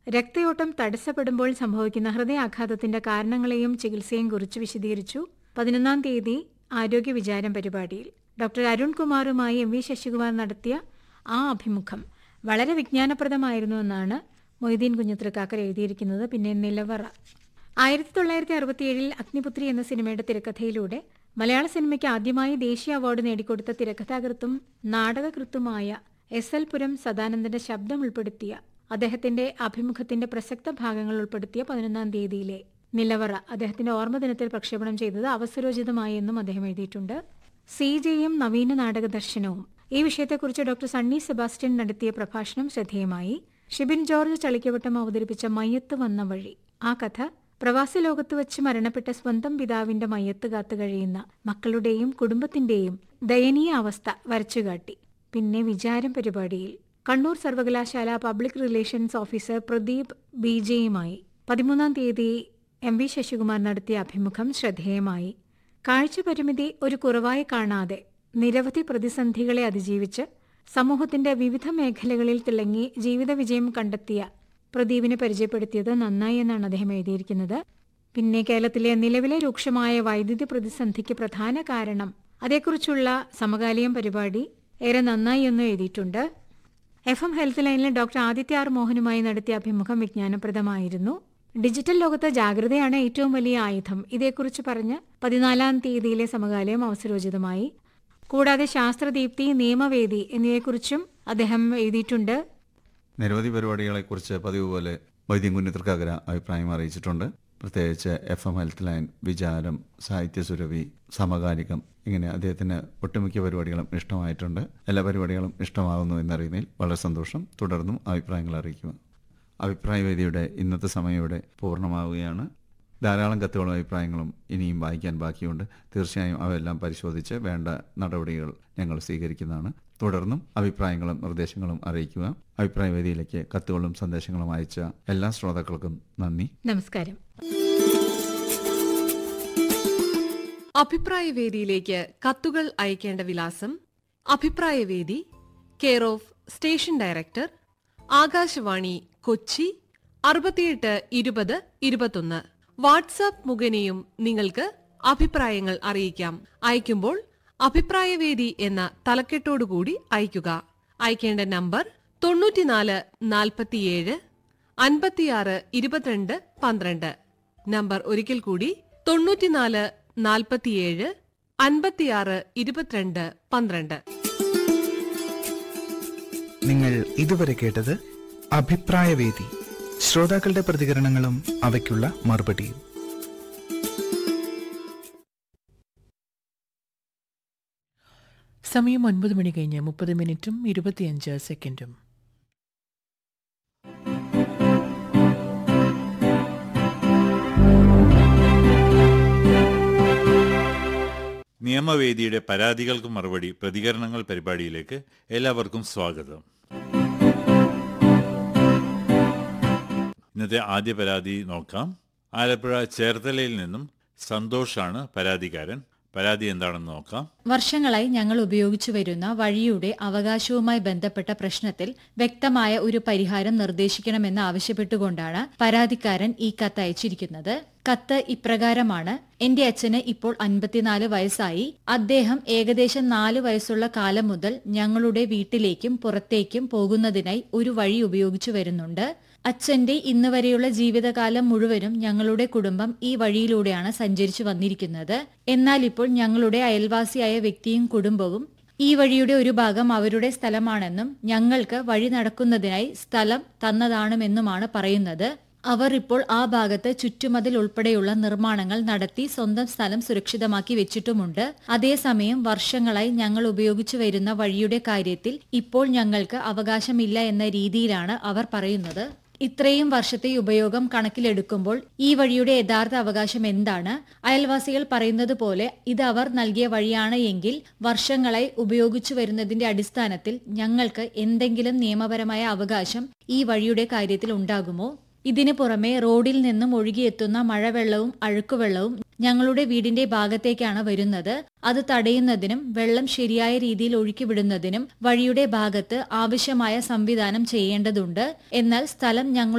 രക്തയോട്ടം തടസ്സപ്പെടുമ്പോൾ സംഭവിക്കുന്ന ഹൃദയാഘാതത്തിന്റെ കാരണങ്ങളെയും ചികിത്സയും കുറിച്ച് വിശദീകരിച്ചു പതിനൊന്നാം തീയതി ആരോഗ്യ വിചാരം പരിപാടിയിൽ ഡോക്ടർ അരുൺകുമാറുമായി എം വി ശശികുമാർ നടത്തിയ ആ അഭിമുഖം വളരെ വിജ്ഞാനപ്രദമായിരുന്നുവെന്നാണ് മൊയ്തീൻ കുഞ്ഞുത്രക്കാക്കർ എഴുതിയിരിക്കുന്നത് പിന്നെ നിലവറ ആയിരത്തി തൊള്ളായിരത്തി അറുപത്തിയേഴിൽ അഗ്നിപുത്രി എന്ന സിനിമയുടെ തിരക്കഥയിലൂടെ മലയാള സിനിമയ്ക്ക് ആദ്യമായി ദേശീയ അവാർഡ് നേടിക്കൊടുത്ത തിരക്കഥാകൃത്തും നാടകകൃത്തുമായ എസ് എൽ പുരം സദാനന്ദന്റെ ശബ്ദം ഉൾപ്പെടുത്തിയ അദ്ദേഹത്തിന്റെ അഭിമുഖത്തിന്റെ പ്രസക്ത ഭാഗങ്ങൾ ഉൾപ്പെടുത്തിയ പതിനൊന്നാം തീയതിയിലെ നിലവറ അദ്ദേഹത്തിന്റെ ഓർമ്മദിനത്തിൽ പ്രക്ഷേപണം ചെയ്തത് അവസരോചിതമായി എന്നും അദ്ദേഹം എഴുതിയിട്ടുണ്ട് സി ജെയും നവീന നാടക ദർശനവും ഈ വിഷയത്തെക്കുറിച്ച് ഡോക്ടർ സണ്ണി സെബാസ്റ്റ്യൻ നടത്തിയ പ്രഭാഷണം ശ്രദ്ധേയമായി ഷിബിൻ ജോർജ് ചളിക്കവട്ടം അവതരിപ്പിച്ച മയ്യത്ത് വന്ന വഴി ആ കഥ പ്രവാസി ലോകത്ത് വെച്ച് മരണപ്പെട്ട സ്വന്തം പിതാവിന്റെ മയ്യത്ത് കാത്തു കഴിയുന്ന മക്കളുടെയും കുടുംബത്തിന്റെയും ദയനീയ അവസ്ഥ വരച്ചുകാട്ടി പിന്നെ വിചാരം പരിപാടിയിൽ കണ്ണൂർ സർവകലാശാല public relations officer Pradeep B ജെയുമായി പതിമൂന്നാം തീയതി എം വി ശശികുമാർ നടത്തിയ അഭിമുഖം ശ്രദ്ധേയമായി കാഴ്ചപരിമിതി ഒരു കുറവായി കാണാതെ നിരവധി പ്രതിസന്ധികളെ അതിജീവിച്ച് സമൂഹത്തിന്റെ വിവിധ മേഖലകളിൽ തിളങ്ങി ജീവിത വിജയം കണ്ടെത്തിയ പ്രദീപിനെ പരിചയപ്പെടുത്തിയത് നന്നായി എന്നാണ് അദ്ദേഹം എഴുതിയിരിക്കുന്നത് പിന്നെ കേരളത്തിലെ നിലവിലെ രൂക്ഷമായ വൈദ്യുതി പ്രതിസന്ധിക്ക് പ്രധാന കാരണം അതേക്കുറിച്ചുള്ള സമകാലീയം പരിപാടി ഏറെ നന്നായി എന്ന് എഴുതിയിട്ടുണ്ട് എഫ് എം ഹെൽത്ത് ലൈനിലെ ഡോക്ടർ ആദിത്യ ആർ മോഹനുമായി നടത്തിയ അഭിമുഖം വിജ്ഞാനപ്രദമായിരുന്നു ഡിജിറ്റൽ ലോകത്ത് ജാഗ്രതയാണ് ഏറ്റവും വലിയ ആയുധം ഇതേക്കുറിച്ച് പറഞ്ഞ് പതിനാലാം തീയതിയിലെ സമകാലയം അവസരോചിതമായി കൂടാതെ ശാസ്ത്രദീപ്തി നിയമവേദി എന്നിവയെക്കുറിച്ചും അദ്ദേഹം എഴുതിയിട്ടുണ്ട് നിരവധി പരിപാടികളെക്കുറിച്ച് പതിവ് പോലെ വൈദ്യം കുഞ്ഞിത്തർക്കാകര അഭിപ്രായം അറിയിച്ചിട്ടുണ്ട് പ്രത്യേകിച്ച് എഫ് എം ഹെൽത്ത് ലൈൻ വിചാരം സാഹിത്യസുരഭി സമകാലികം ഇങ്ങനെ അദ്ദേഹത്തിന് ഒട്ടുമിക്ക പരിപാടികളും ഇഷ്ടമായിട്ടുണ്ട് എല്ലാ പരിപാടികളും ഇഷ്ടമാകുന്നു എന്നറിയുന്നതിൽ വളരെ സന്തോഷം തുടർന്നും അഭിപ്രായങ്ങൾ അറിയിക്കുക അഭിപ്രായ വേദിയുടെ ഇന്നത്തെ സമയം ഇവിടെ പൂർണ്ണമാവുകയാണ് ധാരാളം കത്തുകളും അഭിപ്രായങ്ങളും ഇനിയും വായിക്കാൻ ബാക്കിയുണ്ട് തീർച്ചയായും അവയെല്ലാം പരിശോധിച്ച് വേണ്ട നടപടികൾ ഞങ്ങൾ സ്വീകരിക്കുന്നതാണ് തുടർന്നും അഭിപ്രായങ്ങളും നിർദ്ദേശങ്ങളും അറിയിക്കുക അഭിപ്രായ വേദിയിലേക്ക് കത്തുകളും സന്ദേശങ്ങളും അയച്ച എല്ലാ ശ്രോതാക്കൾക്കും നന്ദി നമസ്കാരം അഭിപ്രായ വേദിയിലേക്ക് കത്തുകൾ അയക്കേണ്ട വിലാസം അഭിപ്രായ വേദി care of station director Akashvani Kochi അറുപത്തിയെട്ട് ഇരുപത് ഇരുപത്തൊന്ന് വാട്സാപ്പ് മുഖേനയും നിങ്ങൾക്ക് അഭിപ്രായങ്ങൾ അറിയിക്കാം അയക്കുമ്പോൾ അഭിപ്രായവേദി എന്ന തലക്കെട്ടോടുകൂടി അയക്കുക അയക്കേണ്ട നമ്പർ തൊണ്ണൂറ്റിനാല് നാൽപ്പത്തിയേഴ് അൻപത്തിയാറ് ഇരുപത്തിരണ്ട് പന്ത്രണ്ട് നമ്പർ ഒരിക്കൽ കൂടി തൊണ്ണൂറ്റിനാല് നാൽപ്പത്തിയേഴ് അൻപത്തിയാറ് ഇരുപത്തിരണ്ട് പന്ത്രണ്ട് നിങ്ങൾ ഇതുവരെ കേട്ടത് അഭിപ്രായവേദി ശ്രോതാക്കളുടെ പ്രതികരണങ്ങളും അവയ്ക്കുള്ള മറുപടിയും സമയം ഒൻപത് മണി കഴിഞ്ഞ് മുപ്പത് മിനിറ്റും ഇരുപത്തിയഞ്ച് സെക്കൻഡും നിയമവേദിയുടെ പരാതികൾക്ക് മറുപടി പ്രതികരണങ്ങൾ പരിപാടിയിലേക്ക് എല്ലാവർക്കും സ്വാഗതം ഇന്നത്തെ ആദ്യ പരാതി നോക്കാം ആലപ്പുഴ ചേർത്തലയിൽ നിന്നും സന്തോഷാണ് പരാതിക്കാരൻ പരാതി എന്താണെന്ന് നോക്കാം വർഷങ്ങളായി ഞങ്ങൾ ഉപയോഗിച്ചു വരുന്ന വഴിയുടെ അവകാശവുമായി ബന്ധപ്പെട്ട പ്രശ്നത്തിൽ വ്യക്തമായ ഒരു പരിഹാരം നിർദ്ദേശിക്കണമെന്ന് ആവശ്യപ്പെട്ടുകൊണ്ടാണ് പരാതിക്കാരൻ ഈ കത്ത് അയച്ചിരിക്കുന്നത് കത്ത് ഇപ്രകാരമാണ് എന്റെ അച്ഛന് ഇപ്പോൾ അൻപത്തിനാല് വയസ്സായി അദ്ദേഹം ഏകദേശം നാല് വയസ്സുള്ള കാലം മുതൽ ഞങ്ങളുടെ വീട്ടിലേക്കും പുറത്തേക്കും പോകുന്നതിനായി ഒരു വഴി ഉപയോഗിച്ചു വരുന്നുണ്ട് അച്ഛന്റെ ഇന്ന് വരെയുള്ള ജീവിതകാലം മുഴുവനും ഞങ്ങളുടെ കുടുംബം ഈ വഴിയിലൂടെയാണ് സഞ്ചരിച്ചു വന്നിരിക്കുന്നത് എന്നാൽ ഇപ്പോൾ ഞങ്ങളുടെ അയൽവാസിയായ വ്യക്തിയും കുടുംബവും ഈ വഴിയുടെ ഒരു ഭാഗം അവരുടെ സ്ഥലമാണെന്നും ഞങ്ങൾക്ക് വഴി നടക്കുന്നതിനായി സ്ഥലം തന്നതാണെന്നുമാണ് പറയുന്നത് അവർ ഇപ്പോൾ ആ ഭാഗത്ത് ചുറ്റുമതിൽ ഉൾപ്പെടെയുള്ള നിർമ്മാണങ്ങൾ നടത്തി സ്വന്തം സ്ഥലം സുരക്ഷിതമാക്കി വെച്ചിട്ടുമുണ്ട് അതേസമയം വർഷങ്ങളായി ഞങ്ങൾ ഉപയോഗിച്ചു വരുന്ന വഴിയുടെ കാര്യത്തിൽ ഇപ്പോൾ ഞങ്ങൾക്ക് അവകാശമില്ല എന്ന രീതിയിലാണ് അവർ പറയുന്നത് ഇത്രയും വർഷത്തെ ഉപയോഗം കണക്കിലെടുക്കുമ്പോൾ ഈ വഴിയുടെ യഥാർത്ഥ അവകാശം എന്താണ് അയൽവാസികൾ പറയുന്നത് പോലെ ഇത് അവർ നൽകിയ വഴിയാണ് എങ്കിൽ വർഷങ്ങളായി ഉപയോഗിച്ചു വരുന്നതിന്റെ അടിസ്ഥാനത്തിൽ ഞങ്ങൾക്ക് എന്തെങ്കിലും നിയമപരമായ അവകാശം ഈ വഴിയുടെ കാര്യത്തിൽ ഉണ്ടാകുമോ ഇതിനു പുറമെ റോഡിൽ നിന്നും ഒഴുകിയെത്തുന്ന മഴവെള്ളവും അഴുക്കുവെള്ളവും ഞങ്ങളുടെ വീടിന്റെ ഭാഗത്തേക്കാണ് വരുന്നത് അത് തടയുന്നതിനും വെള്ളം ശരിയായ രീതിയിൽ ഒഴുക്കിവിടുന്നതിനും വഴിയുടെ ഭാഗത്ത് ആവശ്യമായ സംവിധാനം ചെയ്യേണ്ടതുണ്ട് എന്നാൽ സ്ഥലം ഞങ്ങൾ